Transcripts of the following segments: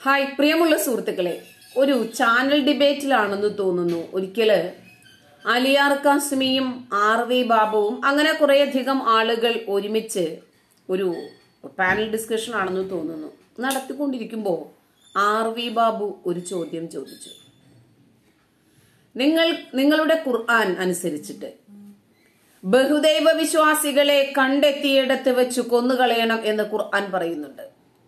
hi പ്രിയമുള്ള സുഹൃത്തുക്കളെ ഒരു ചാനൽ ഡിബേറ്റിലാണെന്ന് തോന്നുന്നു ഒരിക്കല് അലിയാർ കാസ്മിയും ആർ വി ബാബുവും അങ്ങനെ കുറേയധികം ആളുകൾ ഒരുമിച്ച് ഒരു പാനൽ ഡിസ്കഷൻ ആണെന്ന് തോന്നുന്നു നടത്തിക്കൊണ്ടിരിക്കുമ്പോൾ ആർ വി ബാബു ഒരു ചോദ്യം ചോദിച്ചു നിങ്ങൾ നിങ്ങളുടെ ഖുർആൻ അനുസരിച്ചിട്ട് ബഹുദൈവ വിശ്വാസികളെ കണ്ടെത്തിയിടത്ത് വെച്ച് കൊന്നുകളയണം എന്ന് ഖുർആൻ പറയുന്നുണ്ട്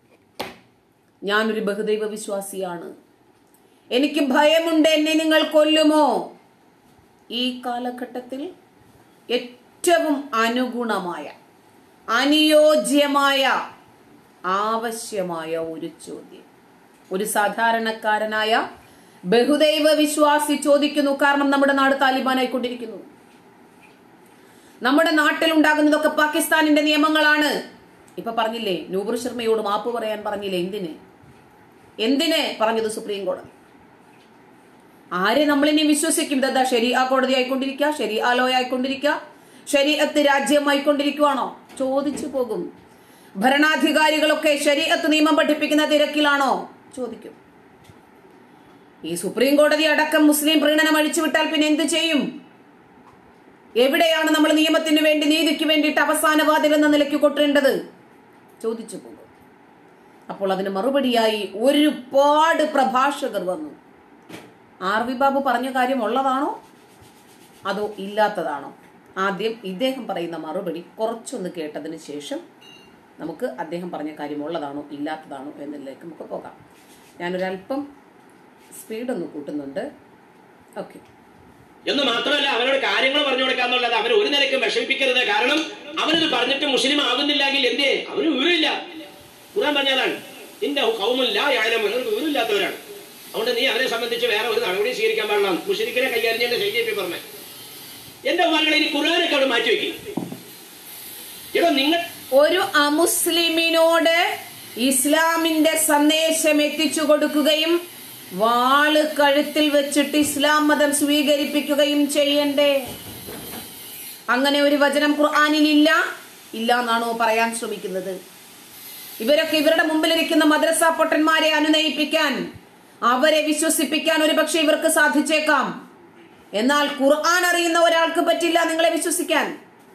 ഞാനൊരു ബഹുദൈവ വിശ്വാസിയാണ് എനിക്ക് ഭയമുണ്ട് എന്നെ നിങ്ങൾ കൊല്ലുമോ ഈ കാലഘട്ടത്തിൽ ഏറ്റവും അനുഗുണമായ അനുയോജ്യമായ ആവശ്യമായ ഒരു ചോദ്യം ഒരു സാധാരണക്കാരനായ ബഹുദൈവ വിശ്വാസി ചോദിക്കുന്നു കാരണം നമ്മുടെ നാട് താലിബാനായിക്കൊണ്ടിരിക്കുന്നു നമ്മുടെ നാട്ടിൽ ഉണ്ടാകുന്നതൊക്കെ പാകിസ്ഥാനിന്റെ നിയമങ്ങളാണ് ഇപ്പൊ പറഞ്ഞില്ലേ നൂബർ ശർമ്മയോട് മാപ്പ് പറയാൻ പറഞ്ഞില്ലേ എന്തിന് എന്തിന് പറഞ്ഞത് സുപ്രീം കോടതി ആരെ നമ്മളിനി വിശ്വസിക്കും ഇതെന്താ ശരി ആ കോടതി ആയിക്കൊണ്ടിരിക്കുക ശരി ആ ലോ ആയിക്കൊണ്ടിരിക്കുക ശരീഅത്ത് രാജ്യമായിക്കൊണ്ടിരിക്കുവാണോ ചോദിച്ചു പോകും ഭരണാധികാരികളൊക്കെ ശരീഅത്ത് നിയമം പഠിപ്പിക്കുന്ന തിരക്കിലാണോ ചോദിക്കും ഈ സുപ്രീം കോടതി അടക്കം മുസ്ലിം പ്രീണനം അഴിച്ചുവിട്ടാൽ പിന്നെ എന്ത് ചെയ്യും എവിടെയാണ് നമ്മൾ നിയമത്തിന് വേണ്ടി നീതിക്ക് വേണ്ടിയിട്ട് അവസാന വാതിൽ എന്ന നിലയ്ക്ക് കൊട്ടേണ്ടത് ചോദിച്ചു പോകും അപ്പോൾ അതിന് മറുപടിയായി ഒരുപാട് പ്രഭാഷകർ വന്നു ആർ വി ബാബു പറഞ്ഞ കാര്യം ഉള്ളതാണോ അതോ ഇല്ലാത്തതാണോ ആദ്യം ഇദ്ദേഹം പറയുന്ന മറുപടി കുറച്ചൊന്ന് കേട്ടതിന് ശേഷം നമുക്ക് അദ്ദേഹം പറഞ്ഞ കാര്യം ഉള്ളതാണോ ഇല്ലാത്തതാണോ എന്നതിലേക്ക് നമുക്ക് പോകാം ഞാനൊരല്പം സ്പീഡൊന്ന് കൂട്ടുന്നുണ്ട് ഓക്കെ എന്ന് മാത്രമല്ല അവനോട് കാര്യങ്ങൾ പറഞ്ഞു കൊടുക്കാന്നുള്ളത് അവൻ ഒരു നിലയ്ക്കും വിഷമിപ്പിക്കരുത് കാരണം അവനത് പറഞ്ഞിട്ട് മുസ്ലിം ആകുന്നില്ലെങ്കിൽ എന്തേ അവന് വിവരമില്ല ഖുറാൻ പറഞ്ഞതാണ് നിന്റെ കൗമില്ല യാനം അവർക്ക് വിവരമില്ലാത്തവരാണ് അതുകൊണ്ട് നീ അവരെ സംബന്ധിച്ച് വേറെ ഒരു നടപടി സ്വീകരിക്കാൻ പാടില്ല മുസ്ലിക്കിനെ കൈകാര്യം ശൈലിയെ പറഞ്ഞ എന്റെ മകളെ ഇനി ഖുറാനൊക്കെ അവിടെ മാറ്റി വെക്കും എടോ നിങ്ങൾ ഒരു അമുസ്ലിമിനോട് ഇസ്ലാമിന്റെ സന്ദേശം എത്തിച്ചു കൊടുക്കുകയും വാള് കഴുത്തിൽ വെച്ചിട്ട് ഇസ്ലാം മതം സ്വീകരിപ്പിക്കുകയും ചെയ്യണ്ടേ അങ്ങനെ ഒരു വചനം ഖുർആാനിൽ ഇല്ല ഇല്ല എന്നാണോ പറയാൻ ശ്രമിക്കുന്നത് ഇവരൊക്കെ ഇവരുടെ മുമ്പിലിരിക്കുന്ന മദ്രസ പൊട്ടന്മാരെ അനുനയിപ്പിക്കാൻ അവരെ വിശ്വസിപ്പിക്കാൻ ഒരു പക്ഷെ ഇവർക്ക് സാധിച്ചേക്കാം എന്നാൽ ഖുർആൻ അറിയുന്ന ഒരാൾക്ക് പറ്റില്ല നിങ്ങളെ വിശ്വസിക്കാൻ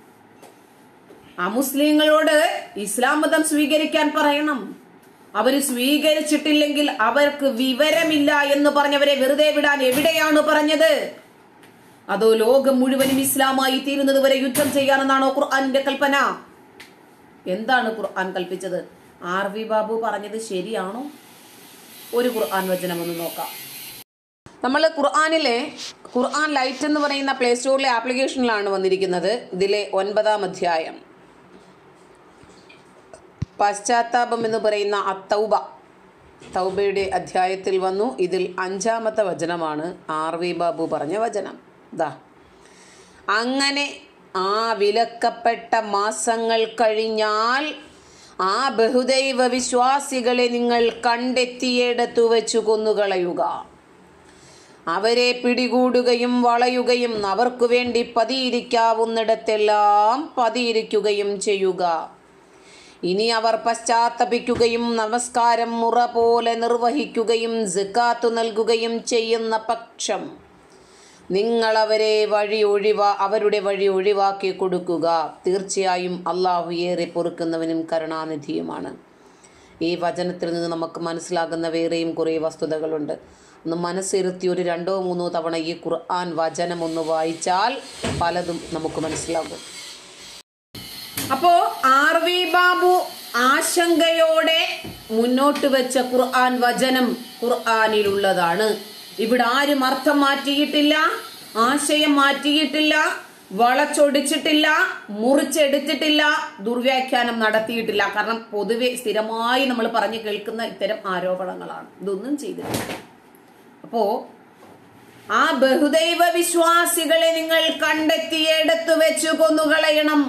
ആ മുസ്ലിങ്ങളോട് ഇസ്ലാം മതം സ്വീകരിക്കാൻ പറയണം അവര് സ്വീകരിച്ചിട്ടില്ലെങ്കിൽ അവർക്ക് വിവരമില്ല എന്ന് പറഞ്ഞവരെ വെറുതെ വിടാൻ എവിടെയാണ് പറഞ്ഞത് അതോ ലോകം മുഴുവനും ഇസ്ലാമായി തീരുന്നത് വരെ യുദ്ധം ചെയ്യാനെന്നാണോ ഖുർആാനിന്റെ കൽപ്പന എന്താണ് ഖുർആൻ കൽപ്പിച്ചത് ആർ വി ബാബു പറഞ്ഞത് ശരിയാണോ ഒരു ഖുർആൻ വചനം ഒന്ന് നോക്കാം നമ്മൾ ഖുർആാനിലെ ഖുർആൻ ലൈറ്റ് എന്ന് പറയുന്ന പ്ലേ സ്റ്റോറിലെ ആപ്ലിക്കേഷനിലാണ് വന്നിരിക്കുന്നത് ഇതിലെ ഒൻപതാം അധ്യായം പശ്ചാത്താപം എന്ന് പറയുന്ന അത്തൗബ തൗബയുടെ അധ്യായത്തിൽ വന്നു ഇതിൽ അഞ്ചാമത്തെ വചനമാണ് ആർ വി ബാബു പറഞ്ഞ വചനം ദാ അങ്ങനെ ആ വിലക്കപ്പെട്ട മാസങ്ങൾ കഴിഞ്ഞാൽ ആ ബഹുദൈവ വിശ്വാസികളെ നിങ്ങൾ കണ്ടെത്തിയിടത്തു വെച്ചു കൊന്നുകളയുക അവരെ പിടികൂടുകയും വളയുകയും അവർക്കു വേണ്ടി പതിയിരിക്കാവുന്നിടത്തെല്ലാം പതിയിരിക്കുകയും ചെയ്യുക ഇനി അവർ പശ്ചാത്തപിക്കുകയും നമസ്കാരം മുറ പോലെ നിർവഹിക്കുകയും സിക്കാത്തു നൽകുകയും ചെയ്യുന്ന പക്ഷം നിങ്ങൾ അവരെ വഴി ഒഴിവാ അവരുടെ വഴി ഒഴിവാക്കി കൊടുക്കുക തീർച്ചയായും അള്ളാഹു ഏറെ പൊറുക്കുന്നവനും കരുണാനിധിയുമാണ് ഈ വചനത്തിൽ നിന്ന് നമുക്ക് മനസ്സിലാകുന്ന വേറെയും കുറേ വസ്തുതകളുണ്ട് ഒന്ന് മനസ്സിരുത്തി ഒരു രണ്ടോ മൂന്നോ തവണ ഈ ഖുർആൻ വചനം ഒന്ന് വായിച്ചാൽ പലതും നമുക്ക് മനസ്സിലാകും അപ്പോ ആർ വി ബാബു ആശങ്കയോടെ മുന്നോട്ട് വെച്ച ഖുർആൻ വചനം ഖുർആനിലുള്ളതാണ് ഇവിടെ ആരും അർത്ഥം മാറ്റിയിട്ടില്ല ആശയം മാറ്റിയിട്ടില്ല വളച്ചൊടിച്ചിട്ടില്ല മുറിച്ചെടുത്തിട്ടില്ല ദുർവ്യാഖ്യാനം നടത്തിയിട്ടില്ല കാരണം പൊതുവെ സ്ഥിരമായി നമ്മൾ പറഞ്ഞു കേൾക്കുന്ന ഇത്തരം ആരോപണങ്ങളാണ് ഇതൊന്നും ചെയ്തിട്ടില്ല അപ്പോ ആ ബഹുദൈവ വിശ്വാസികളെ നിങ്ങൾ കണ്ടെത്തിയെടുത്തു വെച്ചു കൊന്നുകളയണം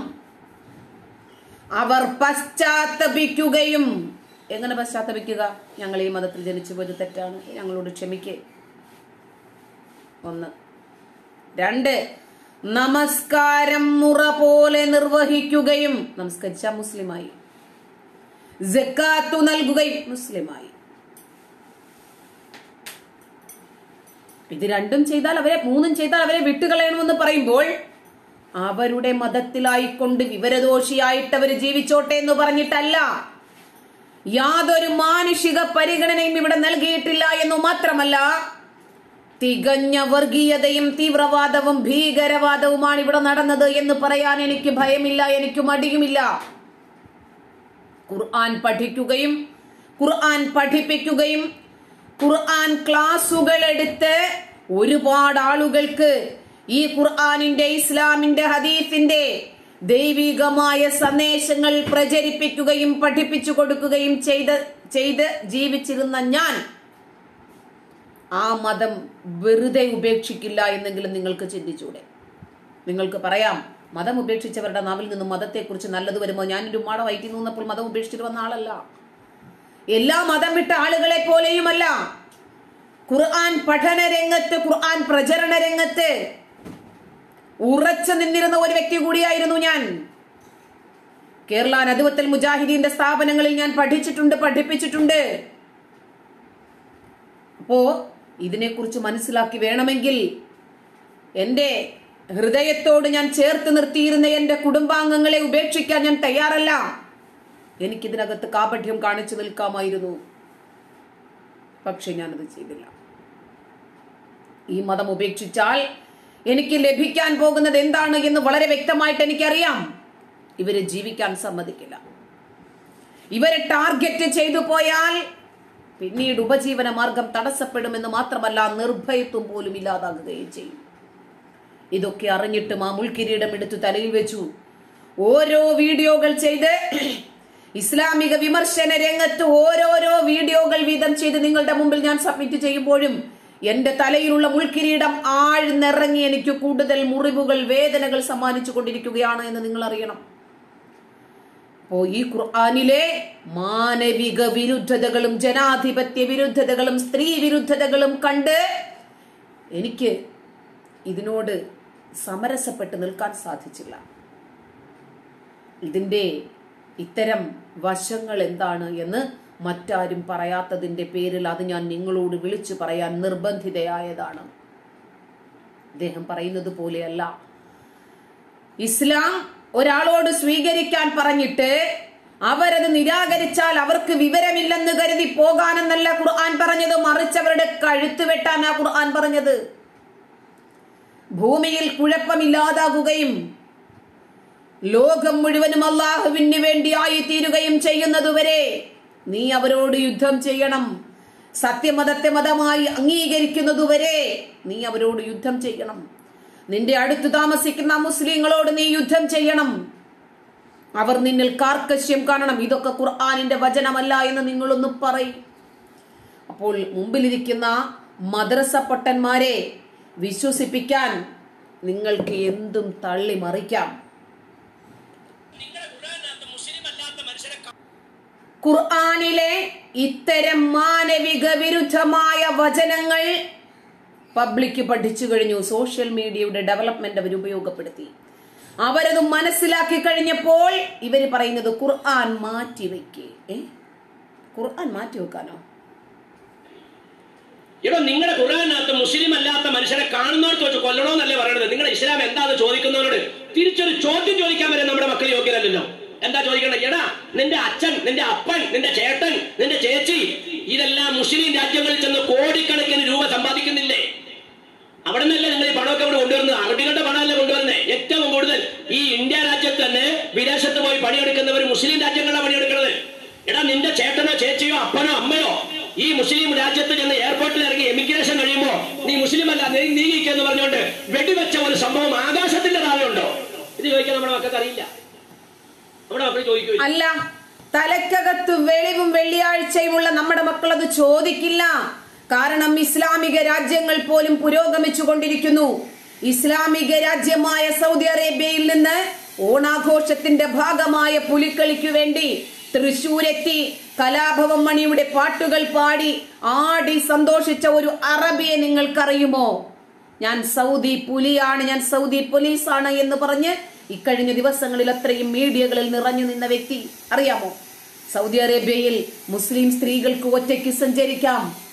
അവർ പശ്ചാത്തപിക്കുകയും എങ്ങനെ പശ്ചാത്തപിക്കുക ഞങ്ങൾ ഈ മതത്തിൽ ജനിച്ചു പോയത് തെറ്റാണ് ഞങ്ങളോട് ക്ഷമിക്കേ ഒന്ന് രണ്ട് നമസ്കാരം മുറ പോലെ നിർവഹിക്കുകയും നമസ്കരിച്ച മുസ്ലിമായി ജക്കാത്തു നൽകുകയും മുസ്ലിമായി ഇത് രണ്ടും ചെയ്താൽ അവരെ മൂന്നും ചെയ്താൽ അവരെ വിട്ടുകളയണമെന്ന് പറയുമ്പോൾ അവരുടെ മതത്തിലായിക്കൊണ്ട് വിവരദോഷിയായിട്ട് അവർ ജീവിച്ചോട്ടെ എന്ന് പറഞ്ഞിട്ടല്ല യാതൊരു മാനുഷിക പരിഗണനയും ഇവിടെ നൽകിയിട്ടില്ല എന്നു മാത്രമല്ല തികഞ്ഞ വർഗീയതയും തീവ്രവാദവും ഭീകരവാദവുമാണ് ഇവിടെ നടന്നത് എന്ന് പറയാൻ എനിക്ക് ഭയമില്ല എനിക്ക് മടിയുമില്ല ഖുർആൻ പഠിക്കുകയും ഖുർആൻ പഠിപ്പിക്കുകയും ഖുർആൻ ക്ലാസുകൾ എടുത്ത് ഒരുപാട് ആളുകൾക്ക് ഈ ഖുർആനിന്റെ ഇസ്ലാമിന്റെ ഹദീസിന്റെ ദൈവികമായ സന്ദേശങ്ങൾ പ്രചരിപ്പിക്കുകയും പഠിപ്പിച്ചു കൊടുക്കുകയും ചെയ്ത് ചെയ്ത് ജീവിച്ചിരുന്ന ഞാൻ ആ മതം വെറുതെ ഉപേക്ഷിക്കില്ല എന്നെങ്കിലും നിങ്ങൾക്ക് ചിന്തിച്ചൂടെ നിങ്ങൾക്ക് പറയാം മതം ഉപേക്ഷിച്ചവരുടെ നാവിൽ നിന്നും മതത്തെക്കുറിച്ച് നല്ലത് വരുമോ ഞാൻ ഒരു ഉമ്മാടെ വയറ്റിൽ നിന്നപ്പോൾ മതം ഉപേക്ഷിച്ചിട്ട് വന്ന ആളല്ല എല്ലാ മതം വിട്ട ആളുകളെ പോലെയുമല്ല ഖുർആൻ പഠന രംഗത്ത് ഖുർആൻ പ്രചരണ രംഗത്ത് ഉറച്ചു നിന്നിരുന്ന ഒരു വ്യക്തി കൂടിയായിരുന്നു ഞാൻ കേരള നദുവത്തൽ മുജാഹിദീന്റെ സ്ഥാപനങ്ങളിൽ ഞാൻ പഠിച്ചിട്ടുണ്ട് പഠിപ്പിച്ചിട്ടുണ്ട് അപ്പോ ഇതിനെക്കുറിച്ച് മനസ്സിലാക്കി വേണമെങ്കിൽ എന്റെ ഹൃദയത്തോട് ഞാൻ ചേർത്ത് നിർത്തിയിരുന്ന എന്റെ കുടുംബാംഗങ്ങളെ ഉപേക്ഷിക്കാൻ ഞാൻ തയ്യാറല്ല എനിക്കിതിനകത്ത് കാപഠ്യം കാണിച്ചു നിൽക്കാമായിരുന്നു പക്ഷെ ഞാനത് ചെയ്തില്ല ഈ മതം ഉപേക്ഷിച്ചാൽ എനിക്ക് ലഭിക്കാൻ പോകുന്നത് എന്താണ് എന്ന് വളരെ വ്യക്തമായിട്ട് എനിക്കറിയാം ഇവരെ ജീവിക്കാൻ സമ്മതിക്കില്ല ഇവരെ ടാർഗറ്റ് ചെയ്തു പോയാൽ പിന്നീട് ഉപജീവന മാർഗം തടസ്സപ്പെടുമെന്ന് മാത്രമല്ല നിർഭയത്വം പോലും ഇല്ലാതാകുകയും ചെയ്യും ഇതൊക്കെ അറിഞ്ഞിട്ടും ആ മുൾക്കിരീടം എടുത്തു തലയിൽ വെച്ചു ഓരോ വീഡിയോകൾ ചെയ്ത് ഇസ്ലാമിക വിമർശന രംഗത്ത് ഓരോരോ വീഡിയോകൾ വീതം ചെയ്ത് നിങ്ങളുടെ മുമ്പിൽ ഞാൻ സബ്മിറ്റ് ചെയ്യുമ്പോഴും എന്റെ തലയിലുള്ള മുൾക്കിരീടം ആഴ്ന്നിറങ്ങി എനിക്ക് കൂടുതൽ മുറിവുകൾ വേദനകൾ സമ്മാനിച്ചു കൊണ്ടിരിക്കുകയാണ് എന്ന് നിങ്ങൾ അറിയണം അപ്പോ ഈ ഖുർആാനിലെ മാനവിക വിരുദ്ധതകളും ജനാധിപത്യ വിരുദ്ധതകളും സ്ത്രീ വിരുദ്ധതകളും കണ്ട് എനിക്ക് ഇതിനോട് സമരസപ്പെട്ട് നിൽക്കാൻ സാധിച്ചില്ല ഇതിന്റെ ഇത്തരം വശങ്ങൾ എന്താണ് എന്ന് മറ്റാരും പറയാത്തതിന്റെ പേരിൽ അത് ഞാൻ നിങ്ങളോട് വിളിച്ചു പറയാൻ നിർബന്ധിതയായതാണ് അദ്ദേഹം പറയുന്നത് പോലെയല്ല ഇസ്ലാം ഒരാളോട് സ്വീകരിക്കാൻ പറഞ്ഞിട്ട് അവരത് നിരാകരിച്ചാൽ അവർക്ക് വിവരമില്ലെന്ന് കരുതി പോകാനെന്നല്ല ഖുർആൻ പറഞ്ഞത് മറിച്ച് അവരുടെ കഴുത്ത് വെട്ടാനാ ഖുർആൻ പറഞ്ഞത് ഭൂമിയിൽ കുഴപ്പമില്ലാതാകുകയും ലോകം മുഴുവനും അള്ളാഹുവിന് വേണ്ടിയായി തീരുകയും ചെയ്യുന്നതുവരെ നീ അവരോട് യുദ്ധം ചെയ്യണം സത്യമതത്തെ മതമായി അംഗീകരിക്കുന്നതുവരെ നീ അവരോട് യുദ്ധം ചെയ്യണം നിന്റെ അടുത്ത് താമസിക്കുന്ന മുസ്ലിങ്ങളോട് നീ യുദ്ധം ചെയ്യണം അവർ നിന്നിൽ കാർക്കശ്യം കാണണം ഇതൊക്കെ ഖുർആാനിന്റെ വചനമല്ല എന്ന് നിങ്ങളൊന്ന് പറയും അപ്പോൾ മുമ്പിലിരിക്കുന്ന മദ്രസ പൊട്ടന്മാരെ വിശ്വസിപ്പിക്കാൻ നിങ്ങൾക്ക് എന്തും തള്ളി മറിക്കാം നിങ്ങളുടെ ഖുർആനകത്ത് മുസ്ലിം അല്ലാത്ത മനുഷ്യരെ കാ- ഖുർആാനിലെ ഇത്തരം മാനവിക വിരുദ്ധമായ വചനങ്ങൾ പബ്ലിക് പഠിച്ചു കഴിഞ്ഞു സോഷ്യൽ മീഡിയയുടെ ഡെവലപ്മെന്റ് അവർ ഉപയോഗപ്പെടുത്തി അവരത് മനസ്സിലാക്കി കഴിഞ്ഞപ്പോൾ ഇവര് പറയുന്നത് ഖുർആൻ മാറ്റിവെക്കേ ഏ ഖുർആൻ മാറ്റി വെക്കാനോ എടോ നിങ്ങളുടെ ഖുർആനകത്ത് മുസ്ലിം അല്ലാത്ത മനുഷ്യരെ കാണുന്നവർക്ക് വെച്ച് കൊല്ലണമെന്നല്ലേ പറയണത് നിങ്ങളുടെ ഇസ്ലാം എന്താന്ന് ചോദിക്കുന്നവരോട് തിരിച്ചൊരു ചോദ്യം ചോദിക്കാൻ വരെ നമ്മുടെ മക്കൾ യോഗ്യരല്ലല്ലോ എന്താ ചോദിക്കണത് എടാ നിന്റെ അച്ഛൻ നിന്റെ അപ്പൻ നിന്റെ ചേട്ടൻ നിന്റെ ചേച്ചി ഇതെല്ലാം മുസ്ലിം രാജ്യങ്ങളിൽ ചെന്ന് കോടിക്കണക്കിന് രൂപ സമ്പാദിക്കുന്നില്ലേ അവിടെ നിന്നല്ലേ നിങ്ങൾ ഈ പണമൊക്കെ ഇവിടെ കൊണ്ടുവരുന്നത് അറബികളുടെ പണമല്ലേ കൊണ്ടുവരുന്നത് ഏറ്റവും കൂടുതൽ ഈ ഇന്ത്യ രാജ്യത്ത് തന്നെ വിദേശത്ത് പോയി പണിയെടുക്കുന്നവർ മുസ്ലിം രാജ്യങ്ങളിലാണ് പണിയെടുക്കുന്നത് എടാ നിന്റെ ചേട്ടനോ ചേച്ചിയോ അപ്പനോ അമ്മയോ ഈ മുസ്ലിം രാജ്യത്ത് ചെന്ന് എയർപോർട്ടിൽ ഇറങ്ങി എമിഗ്രേഷൻ കഴിയുമ്പോ നീ മുസ്ലിം അല്ല നീ നീങ്ങിക്കെന്ന് പറഞ്ഞുകൊണ്ട് വെടിവെച്ച ഒരു സംഭവം ആകാശത്തിന്റെ താഴെ ഉണ്ടോ ഇത് ചോദിക്കാൻ നമ്മുടെ മക്കൾക്ക് അറിയില്ല നമ്മുടെ മക്കൾ ചോദിക്കൂ അല്ല തലക്കകത്ത് വെളിവും വെള്ളിയാഴ്ചയുമുള്ള നമ്മുടെ മക്കൾ അത് ചോദിക്കില്ല കാരണം ഇസ്ലാമിക രാജ്യങ്ങൾ പോലും പുരോഗമിച്ചു കൊണ്ടിരിക്കുന്നു ഇസ്ലാമിക രാജ്യമായ സൗദി അറേബ്യയിൽ നിന്ന് ഓണാഘോഷത്തിന്റെ ഭാഗമായ പുലിക്കളിക്കു വേണ്ടി തൃശൂരെത്തി കലാഭവൻ മണിയുടെ പാട്ടുകൾ പാടി ആടി സന്തോഷിച്ച ഒരു അറബിയെ നിങ്ങൾക്കറിയുമോ ഞാൻ സൗദി പുലിയാണ് ഞാൻ സൗദി പോലീസാണ് എന്ന് പറഞ്ഞ് ഇക്കഴിഞ്ഞ ദിവസങ്ങളിൽ അത്രയും മീഡിയകളിൽ നിറഞ്ഞു നിന്ന വ്യക്തി അറിയാമോ സൗദി അറേബ്യയിൽ മുസ്ലിം സ്ത്രീകൾക്ക് ഒറ്റയ്ക്ക് സഞ്ചരിക്കാം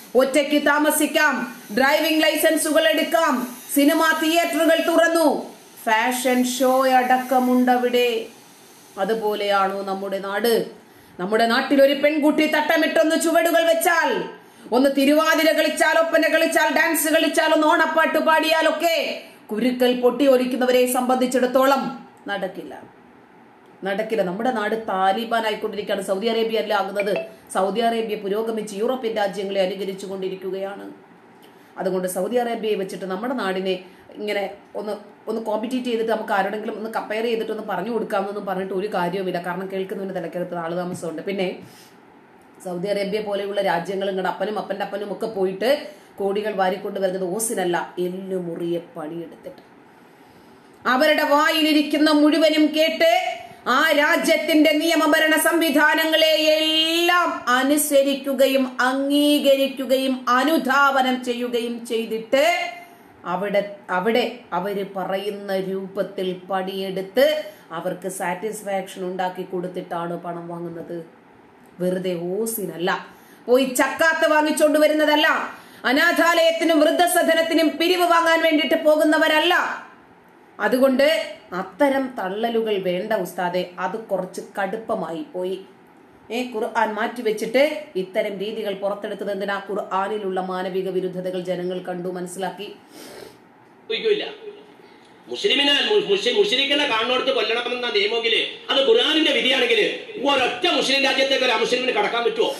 ഒറ്റയ്ക്ക് താമസിക്കാം ഡ്രൈവിംഗ് ലൈസൻസുകൾ എടുക്കാം സിനിമാ തിയേറ്ററുകൾ തുറന്നു ഫാഷൻ ഷോ അടക്കമുണ്ടവിടെ അതുപോലെയാണോ നമ്മുടെ നാട് നമ്മുടെ നാട്ടിൽ ഒരു പെൺകുട്ടി തട്ടമിട്ടൊന്ന് ചുവടുകൾ വെച്ചാൽ ഒന്ന് തിരുവാതിര കളിച്ചാൽ ഒപ്പന കളിച്ചാൽ ഡാൻസ് കളിച്ചാൽ ഒന്ന് ഓണപ്പാട്ട് പാടിയാലൊക്കെ കുരുക്കൽ പൊട്ടി ഒലിക്കുന്നവരെ സംബന്ധിച്ചിടത്തോളം നടക്കില്ല നടക്കില്ല നമ്മുടെ നാട് താലിബാൻ ആയിക്കൊണ്ടിരിക്കുകയാണ് സൗദി അറേബ്യ അല്ല ആകുന്നത് സൗദി അറേബ്യ പുരോഗമിച്ച് യൂറോപ്യൻ രാജ്യങ്ങളെ അനുകരിച്ചു കൊണ്ടിരിക്കുകയാണ് അതുകൊണ്ട് സൗദി അറേബ്യയെ വെച്ചിട്ട് നമ്മുടെ നാടിനെ ഇങ്ങനെ ഒന്ന് ഒന്ന് കോമ്പറ്റീറ്റ് ചെയ്തിട്ട് നമുക്ക് ആരോടെങ്കിലും ഒന്ന് കമ്പയർ ചെയ്തിട്ട് ഒന്ന് പറഞ്ഞു കൊടുക്കാമെന്നൊന്നും പറഞ്ഞിട്ട് ഒരു കാര്യവുമില്ല കാരണം കേൾക്കുന്നതിന് തലക്കകത്ത് ആള് താമസമുണ്ട് പിന്നെ സൗദി അറേബ്യ പോലെയുള്ള രാജ്യങ്ങൾ ഇങ്ങടെ അപ്പനും അപ്പന്റെ അപ്പനും ഒക്കെ പോയിട്ട് കോടികൾ വാരിക്കൊണ്ട് വരുന്നത് ഓസിനല്ല എല്ലു മുറിയെ പണിയെടുത്തിട്ട് അവരുടെ വായിലിരിക്കുന്ന മുഴുവനും കേട്ട് ആ രാജ്യത്തിന്റെ നിയമഭരണ സംവിധാനങ്ങളെ എല്ലാം അനുസരിക്കുകയും അംഗീകരിക്കുകയും അനുധാവനം ചെയ്യുകയും ചെയ്തിട്ട് അവിടെ അവിടെ അവര് പറയുന്ന രൂപത്തിൽ പണിയെടുത്ത് അവർക്ക് സാറ്റിസ്ഫാക്ഷൻ ഉണ്ടാക്കി കൊടുത്തിട്ടാണ് പണം വാങ്ങുന്നത് വെറുതെ ഓസിനല്ല പോയി ചക്കാത്ത് വാങ്ങിച്ചോണ്ട് വരുന്നതല്ല അനാഥാലയത്തിനും വൃദ്ധസദനത്തിനും പിരിവ് വാങ്ങാൻ വേണ്ടിയിട്ട് പോകുന്നവരല്ല അതുകൊണ്ട് അത്തരം തള്ളലുകൾ വേണ്ട ഉസ്താദെ അത് കുറച്ച് കടുപ്പമായി പോയി ഏ ഖുർആൻ മാറ്റിവെച്ചിട്ട് ഇത്തരം രീതികൾ പുറത്തെടുത്തത് എന്തിനാ ഖുർആാനിലുള്ള മാനവിക വിരുദ്ധതകൾ ജനങ്ങൾ കണ്ടു മനസ്സിലാക്കി ഉപയോഗിക്കില്ല മുസ്ലിമിനെ മുസ്ലിങ്ങളെ കാണുന്നിടത്ത് കൊല്ലണമെന്ന നിയമമെങ്കില് അത് ഖുർആാനിന്റെ വിധിയാണെങ്കിൽ ഒരൊറ്റ മുസ്ലിം രാജ്യത്തേക്ക് ഒരു അമുസ്ലിമിന് കടക്കാൻ പറ്റുമോ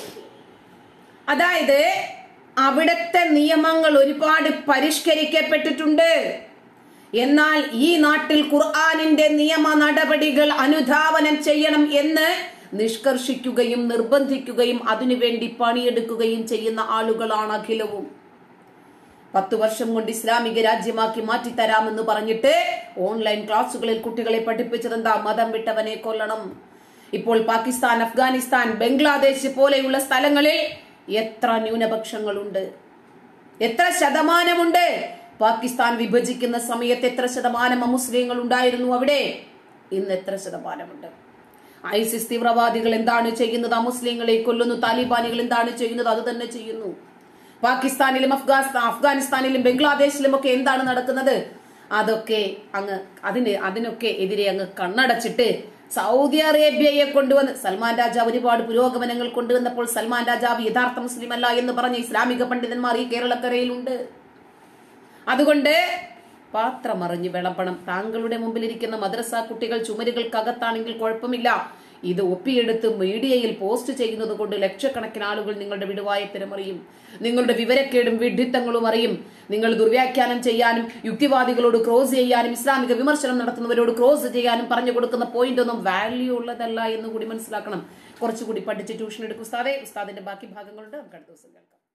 അതായത് അവിടുത്തെ നിയമങ്ങൾ ഒരുപാട് പരിഷ്കരിക്കപ്പെട്ടിട്ടുണ്ട് എന്നാൽ ഈ നാട്ടിൽ ഖുർആാനിന്റെ നിയമ നടപടികൾ അനുധാവനം ചെയ്യണം എന്ന് നിഷ്കർഷിക്കുകയും നിർബന്ധിക്കുകയും അതിനുവേണ്ടി പണിയെടുക്കുകയും ചെയ്യുന്ന ആളുകളാണ് അഖിലവും പത്തു വർഷം കൊണ്ട് ഇസ്ലാമിക രാജ്യമാക്കി മാറ്റിത്തരാമെന്ന് പറഞ്ഞിട്ട് ഓൺലൈൻ ക്ലാസുകളിൽ കുട്ടികളെ പഠിപ്പിച്ചത് എന്താ മതം വിട്ടവനെ കൊല്ലണം ഇപ്പോൾ പാകിസ്ഥാൻ അഫ്ഗാനിസ്ഥാൻ ബംഗ്ലാദേശ് പോലെയുള്ള സ്ഥലങ്ങളിൽ എത്ര ന്യൂനപക്ഷങ്ങളുണ്ട് എത്ര ശതമാനമുണ്ട് പാകിസ്ഥാൻ വിഭജിക്കുന്ന സമയത്ത് എത്ര ശതമാനം അമുസ്ലിങ്ങൾ ഉണ്ടായിരുന്നു അവിടെ ഇന്ന് എത്ര ശതമാനമുണ്ട് ഐസിസ് തീവ്രവാദികൾ എന്താണ് ചെയ്യുന്നത് അമുസ്ലിങ്ങളെ കൊല്ലുന്നു താലിബാനികൾ എന്താണ് ചെയ്യുന്നത് അത് തന്നെ ചെയ്യുന്നു പാകിസ്ഥാനിലും അഫ്ഗാനിസ്ഥാൻ അഫ്ഗാനിസ്ഥാനിലും ബംഗ്ലാദേശിലും ഒക്കെ എന്താണ് നടക്കുന്നത് അതൊക്കെ അങ്ങ് അതിന് അതിനൊക്കെ എതിരെ അങ്ങ് കണ്ണടച്ചിട്ട് സൗദി അറേബ്യയെ കൊണ്ടുവന്ന് സൽമാൻ രാജാവ് ഒരുപാട് പുരോഗമനങ്ങൾ കൊണ്ടുവന്നപ്പോൾ സൽമാൻ രാജാവ് യഥാർത്ഥ മുസ്ലിം അല്ല എന്ന് പറഞ്ഞ ഇസ്ലാമിക പണ്ഡിതന്മാർ ഈ കേരളക്കരയിലുണ്ട് അതുകൊണ്ട് പാത്രം അറിഞ്ഞു വിളമ്പണം താങ്കളുടെ മുമ്പിലിരിക്കുന്ന മദ്രസ കുട്ടികൾ ചുമരുകൾക്കകത്താണെങ്കിൽ കുഴപ്പമില്ല ഇത് ഒപ്പിയെടുത്ത് മീഡിയയിൽ പോസ്റ്റ് ചെയ്യുന്നത് കൊണ്ട് ലക്ഷക്കണക്കിന് ആളുകൾ നിങ്ങളുടെ വിടുവായത്തരം അറിയും നിങ്ങളുടെ വിവരക്കേടും വിഡ്ഢിത്തങ്ങളും അറിയും നിങ്ങൾ ദുർവ്യാഖ്യാനം ചെയ്യാനും യുക്തിവാദികളോട് ക്രോസ് ചെയ്യാനും ഇസ്ലാമിക വിമർശനം നടത്തുന്നവരോട് ക്രോസ് ചെയ്യാനും പറഞ്ഞു കൊടുക്കുന്ന പോയിന്റ് ഒന്നും വാല്യൂ ഉള്ളതല്ല എന്ന് കൂടി മനസ്സിലാക്കണം കുറച്ചുകൂടി പഠിച്ച് ട്യൂഷൻ എടുക്കും ഉസ്താദെ ഉസ്താദിന്റെ ബാക്കി ഭാഗങ്ങളുണ്ട് നമുക്ക് അടുത്ത ദിവസം കേൾക്കാം